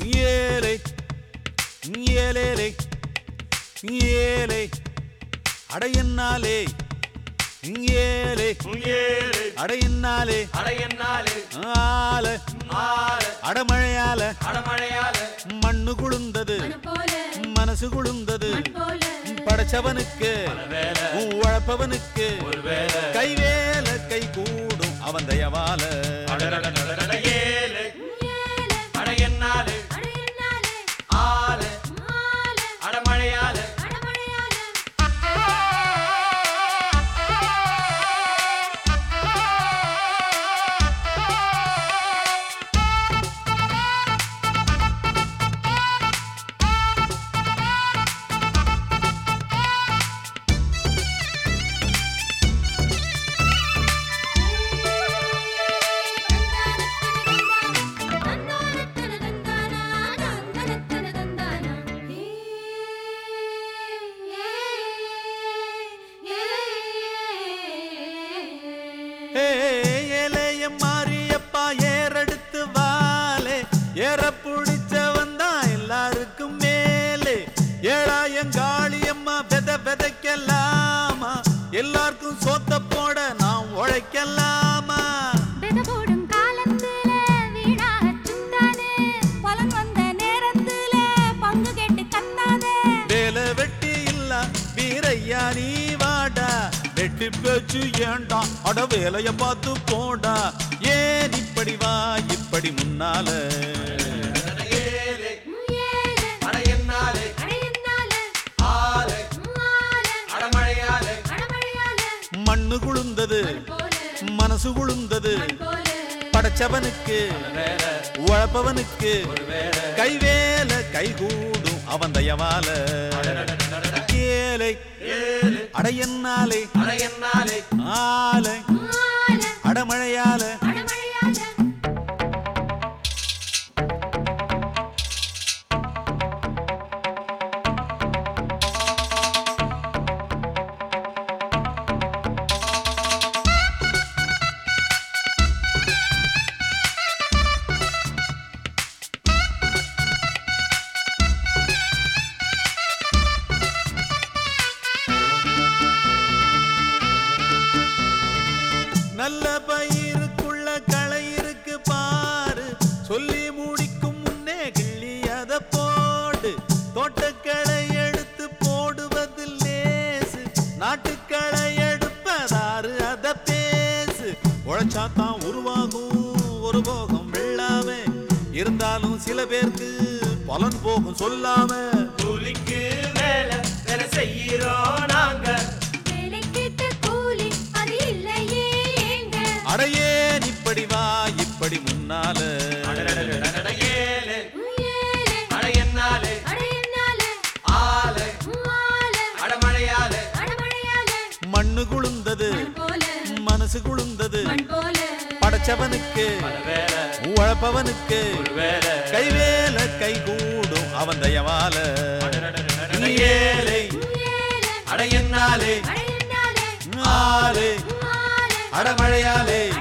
ஏலே ஏலேலே ஏலே அடையன்னாலே ஏலே ஏழு அடையன்னாலே அடையன்னாலு ஆல ஆறு அடமழையால அடமழையால மண்ணு குளுந்தது போல மனசு குளுந்தது போல படைச்சவனுக்கு வேலை உழைப்பவனுக்கு ஒரு வேலை கைவேல கை கூடும் அவன் தயவால அடடடடடட ஏழு ஏழு அடையன்னாலு அடையன்னாலே ஆறு ஆல அடமழையால அடமழையால ஏ, ஏலேய மாரியப்பா ஏறெடுத்து வாலே ஏற புடிச்சவன் தான் எல்லாருக்கும் மேலே ஏழாயங்காளியம்மா வெத வெதைக்கலாமா எல்லாருக்கும் சோத்த போட நாம் உழைக்கலாமா போடும் காலத்துல வீணாக சுத்தாதே பலன் வந்த நேரத்துல பங்கு கேட்டு கத்தாதே வேலை வெட்டி இல்ல வீரையா நீ வாடா வெட்டி பேச்சு ஏண்டா அட வேலைய பார்த்து போடா ஏன் இப்படி வா இப்படி முன்னால ஏழு ஏழு அடையன்னாலு அடையன்னாலே ஆறு ஆல அடமழையால அடமழையால மண்ணு குளுந்தது போல மனசு குளுந்தது போல படைச்சவனுக்கு வேலை உழைப்பவனுக்கு ஒரு வேலை கைவேல கைகூடும் அவன் தயவால ஏலை ஏழு அடையன்னாலே அடையன்னாலு ஆலை ஆல அடமழையால அடமழையால நல்ல பயிருக்குள்ள களை இருக்கு பாரு சொல்லி முடிக்கும் முன்னே கிள்ளி அத போடு தோட்டக்களை எடுத்து போடுவது லேசு நாட்டுக்களை எடுப்பதாரு அத பேசு உழைச்சாத்தான் உருவாகும் ஒரு போகம் வெள்ளாம இருந்தாலும் சில பேருக்கு பலன் போகும் சொல்லாம கூலிக்கு வேலை வேலை செய்கிறோம் நாங்க வேலை கேட்ட கூலி அது இல்லையே ஏங்க அடையேன் இப்படி வா இப்படி முன்னால அடடடடடட ஏழு ஏழு அடையன்னாலு அடையன்னாலே ஆறு ஆல அடமழையால அடமழையால மண்ணு குளுந்தது போல மனசு குளுந்தது மண் போல படைச்சவனுக்கு வேலை உழைப்பவனுக்கு ஒரு வேலை கைவேல கை கூடும் அவன் தயவால அடடடடடட ஏழை ஏழு அடையன்னாலு அடையன்னாலே ஆறு ஆல அடமழையாலே